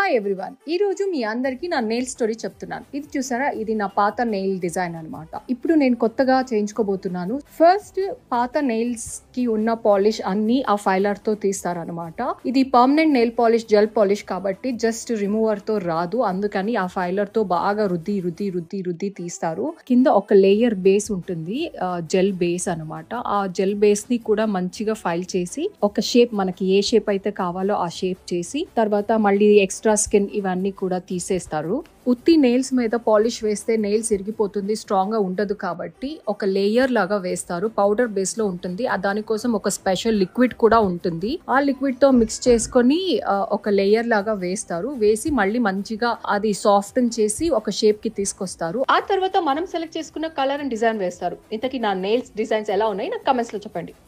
hi everyone ఈ రోజు మీ అందరికి నా నెయిల్ స్టోరీ చెప్తున్నాను ఇది చూసారా ఇది నా పాత నెయిల్ డిజైన్ అన్నమాట ఇప్పుడు నేను కొత్తగా చేయించుకోబోతున్నాను ఫస్ట్ పాత నెయిల్స్ కి ఉన్న పాలిష్ అన్ని ఆ ఫైలర్ తో తీస్తారనమాట ఇది permanent nail polish gel polish కాబట్టి జస్ట్ రిమూవర్ తో రాదు అందుకని ఆ ఫైలర్ తో బాగా రుద్ది రుద్ది రుద్ది రుద్ది తీస్తారు కింద ఒక లేయర్ బేస్ ఉంటుంది జెల్ బేస్ అన్నమాట ఆ జెల్ బేస్ ని కూడా మంచిగా ఫైల్ చేసి ఒక షేప్ మనకి ఏ షేప్ అయితే కావాలో ఆ షేప్ చేసి తర్వాత మళ్ళీ ఎక్స్ట్రా స్కిన్ ఇవన్నీ కూడా తీసేస్తారు ఉత్తి నెయిల్స్ మీద పాలిష్ వేస్తే నెయిల్స్ ఇరిగిపోతుంది స్ట్రాంగ్ గా ఉండదు కాబట్టి ఒక లేయర్ లాగా వేస్తారు పౌడర్ బేస్ లో ఉంటుంది ఆ దానికోసం ఒక స్పెషల్ లిక్విడ్ కూడా ఉంటుంది ఆ లిక్విడ్ తో మిక్స్ చేసుకొని ఆ, ఒక లేయర్ లాగా వేస్తారు వేసి మళ్ళీ మంచిగా అది సాఫ్ట్ చేసి ఒక షేప్ కి తీసుకొస్తారు ఆ తర్వాత మనం సెలెక్ట్ చేసుకున్న కలర్ అండ్ డిజైన్ వేస్తారు ఇంతకీ నా నెయిల్స్ డిజైన్స్ ఎలా ఉన్నాయి నాకు కమెంట్స్ లో చెప్పండి